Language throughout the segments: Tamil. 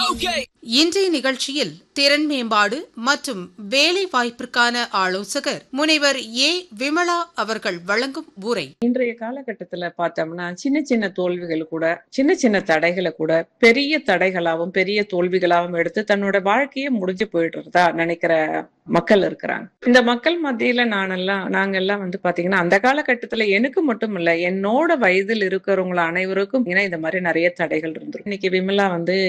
இன்றைய நிகழ்ச்சியில் திறன் மேம்பாடு மற்றும் வேலை வாய்ப்பிற்கான ஆலோசகர் முனைவர் ஏ விமலா அவர்கள் வழங்கும் உரை இன்றைய காலகட்டத்துல பார்த்தோம்னா சின்ன சின்ன தோல்விகள் கூட சின்ன சின்ன தடைகளை கூட பெரிய தடைகளாவும் பெரிய தோல்விகளாவும் எடுத்து தன்னோட வாழ்க்கையே முடிஞ்சு போயிடுறதா நினைக்கிற மக்கள் இருக்கிறாங்க இந்த மக்கள் மத்தியில நானெல்லாம் நாங்கெல்லாம் வந்து பாத்தீங்கன்னா அந்த காலகட்டத்துல எனக்கு மட்டும் இல்ல என்னோட வயதில் இருக்கிறவங்க அனைவருக்கும் ஏன்னா இந்த மாதிரி நிறைய தடைகள் இருந்திருக்கும் இன்னைக்கு விமலா வந்து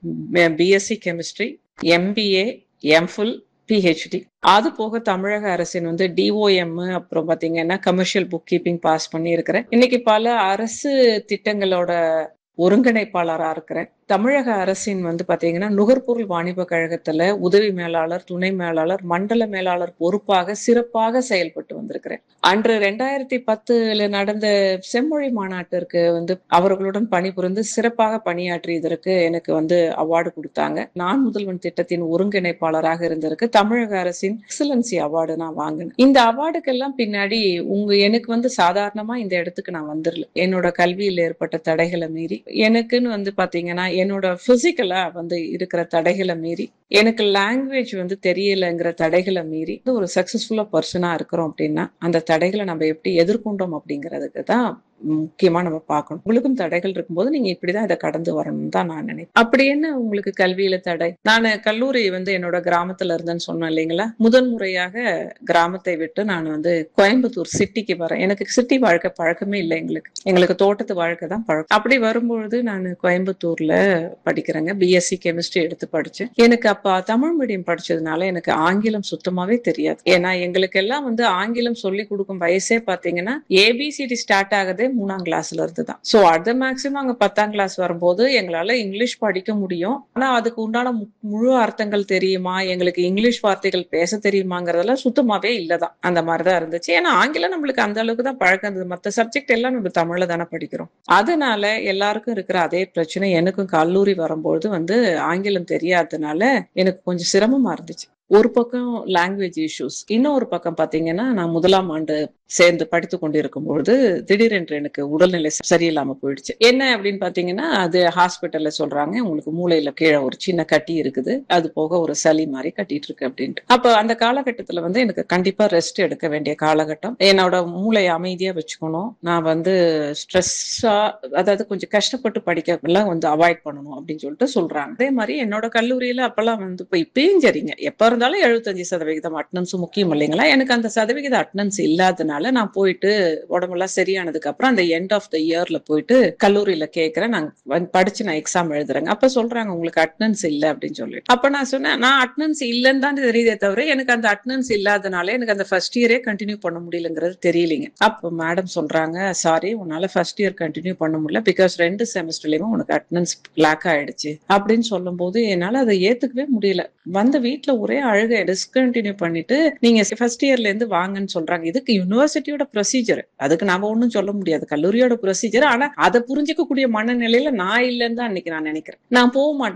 BSc chemistry MBA MPhil PhD அது போக தமிழக அரசின் வந்து டிஓஎம் அப்புறம் பாத்தீங்கன்னா கமர்ஷியல் புக் கீப்பிங் பாஸ் பண்ணி இருக்கிறேன் இன்னைக்கு பல அரசு திட்டங்களோட ஒருங்கிணைப்பாளரா இருக்கிறேன் தமிழக அரசின் வந்து பாத்தீங்கன்னா நுகர்பொருள் வாணிப கழகத்துல உதவி மேலாளர் துணை மேலாளர் மண்டல மேலாளர் பொறுப்பாக சிறப்பாக செயல்பட்டு வந்திருக்கிறேன் அன்று ரெண்டாயிரத்தி பத்துல நடந்த செம்மொழி மாநாட்டிற்கு வந்து அவர்களுடன் பணிபுரிந்து சிறப்பாக பணியாற்றியதற்கு எனக்கு வந்து அவார்டு கொடுத்தாங்க நான் முதல்வன் திட்டத்தின் ஒருங்கிணைப்பாளராக இருந்திருக்கு தமிழக அரசின் எக்ஸலன்சி அவார்டு நான் வாங்கினேன் இந்த அவார்டுக்கெல்லாம் பின்னாடி உங்க எனக்கு வந்து சாதாரணமா இந்த இடத்துக்கு நான் வந்துடல என்னோட கல்வியில் ஏற்பட்ட தடைகளை மீறி எனக்குன்னு வந்து பாத்தீங்கன்னா என்னோட பிசிக்கலா வந்து இருக்கிற தடைகளை மீறி எனக்கு லாங்குவேஜ் வந்து தெரியலங்கிற தடைகளை மீறி ஒரு சக்சஸ்ஃபுல்லா பர்சனா இருக்கிறோம் அப்படின்னா அந்த தடைகளை நம்ம எப்படி எதிர்கொண்டோம் அப்படிங்கிறதுக்கு தான் முக்கியமா நம்ம பார்க்கணும் உங்களுக்கும் தடைகள் இருக்கும்போது நீங்க இப்படிதான் இதை கடந்து வரணும்னு தான் நான் நினைப்பேன் அப்படி என்ன உங்களுக்கு கல்வியில தடை நான் கல்லூரி வந்து என்னோட கிராமத்துல இருந்தேன்னு சொன்னேன் இல்லைங்களா முதன் முறையாக கிராமத்தை விட்டு நான் வந்து கோயம்புத்தூர் சிட்டிக்கு வரேன் எனக்கு சிட்டி வாழ்க்கை பழக்கமே இல்லை எங்களுக்கு எங்களுக்கு தோட்டத்து வாழ்க்கை தான் பழக்கம் அப்படி வரும்பொழுது நான் கோயம்புத்தூர்ல படிக்கிறேங்க பிஎஸ்சி கெமிஸ்ட்ரி எடுத்து படிச்சேன் எனக்கு அப்ப தமிழ் மீடியம் படிச்சதுனால எனக்கு ஆங்கிலம் சுத்தமாவே தெரியாது ஏன்னா எங்களுக்கு எல்லாம் வந்து ஆங்கிலம் சொல்லி கொடுக்கும் வயசே பாத்தீங்கன்னா ஏபிசிடி ஸ்டார்ட் ஆகுதே மூணாம் கிளாஸ்ல இருந்து தான் சோ அது மேக்சிமம் அங்க பத்தாம் கிளாஸ் வரும்போது எங்களால இங்கிலீஷ் படிக்க முடியும் ஆனா அதுக்கு உண்டான முழு அர்த்தங்கள் தெரியுமா எங்களுக்கு இங்கிலீஷ் வார்த்தைகள் பேச தெரியுமாங்கிறதெல்லாம் சுத்தமாவே இல்லதான் அந்த மாதிரிதான் இருந்துச்சு ஏன்னா ஆங்கிலம் நம்மளுக்கு அந்த அளவுக்கு தான் பழக்கம் இருந்தது மற்ற சப்ஜெக்ட் எல்லாம் நம்ம தமிழ்ல தானே படிக்கிறோம் அதனால எல்லாருக்கும் இருக்கிற அதே பிரச்சனை எனக்கும் கல்லூரி வரும்போது வந்து ஆங்கிலம் தெரியாததுனால எனக்கு கொஞ்சம் சிரமமா இருந்துச்சு ஒரு பக்கம் லாங்குவேஜ் இஷ்யூஸ் இன்னொரு பக்கம் பாத்தீங்கன்னா நான் முதலாம் ஆண்டு சேர்ந்து படித்து கொண்டிருக்கும் பொழுது திடீரென்று எனக்கு உடல்நிலை சரியில்லாம போயிடுச்சு என்ன அப்படின்னு பாத்தீங்கன்னா அது ஹாஸ்பிட்டல்ல சொல்றாங்க உங்களுக்கு மூளையில கீழே ஒரு சின்ன கட்டி இருக்குது அது போக ஒரு சளி மாதிரி கட்டிட்டு இருக்கு அப்படின்ட்டு அப்ப அந்த காலகட்டத்துல வந்து எனக்கு கண்டிப்பா ரெஸ்ட் எடுக்க வேண்டிய காலகட்டம் என்னோட மூளையை அமைதியா வச்சுக்கணும் நான் வந்து ஸ்ட்ரெஸ்ஸா அதாவது கொஞ்சம் கஷ்டப்பட்டு படிக்க எல்லாம் வந்து அவாய்ட் பண்ணணும் அப்படின்னு சொல்லிட்டு சொல்றாங்க அதே மாதிரி என்னோட கல்லூரியில அப்பெல்லாம் வந்து இப்போ இப்பயும் சரிங்க எப்ப இருந்தாலும் எழுபத்தஞ்சு சதவிகிதம் அட்டனன்ஸ் முக்கியம் இல்லைங்களா எனக்கு அந்த சதவிகித அட்டனன்ஸ் இல்லாதனால நான் போயிட்டு உடம்பெல்லாம் சரியானதுக்கு அப்புறம் அந்த எண்ட் ஆஃப் த இயர்ல போயிட்டு கல்லூரியில கேட்கிறேன் நான் படிச்சு நான் எக்ஸாம் எழுதுறேங்க அப்ப சொல்றாங்க உங்களுக்கு அட்டனன்ஸ் இல்ல அப்படின்னு சொல்லிட்டு அப்ப நான் சொன்னேன் நான் அட்டனன்ஸ் இல்லைன்னு தான் தெரியுதே தவிர எனக்கு அந்த அட்டனன்ஸ் இல்லாதனால எனக்கு அந்த ஃபர்ஸ்ட் இயரே கண்டினியூ பண்ண முடியலங்கிறது தெரியலீங்க அப்ப மேடம் சொல்றாங்க சாரி உன்னால ஃபர்ஸ்ட் இயர் கண்டினியூ பண்ண முடியல பிகாஸ் ரெண்டு செமஸ்டர்லயுமே உனக்கு அட்டனன்ஸ் லேக் ஆயிடுச்சு அப்படின்னு சொல்லும் போது என்னால அதை ஏத்துக்கவே முடியல வந்த வீட்டுல ஒரே அழுகை டிஸ்கண்டினியூ பண்ணிட்டு நீங்க ஃபர்ஸ்ட் இயர்ல இருந்து வாங்கன்னு சொல்றாங்க இதுக்கு யூனிவர்சிட்டியோட ப்ரொசீஜர் அதுக்கு நாம ஒன்றும் சொல்ல முடியாது கல்லூரியோட ப்ரொசீஜர் ஆனா அதை புரிஞ்சிக்கக்கூடிய மனநிலையில நான் இல்லைன்னு தான் அன்னைக்கு நான் நினைக்கிறேன் நான் போக மாட்டேன்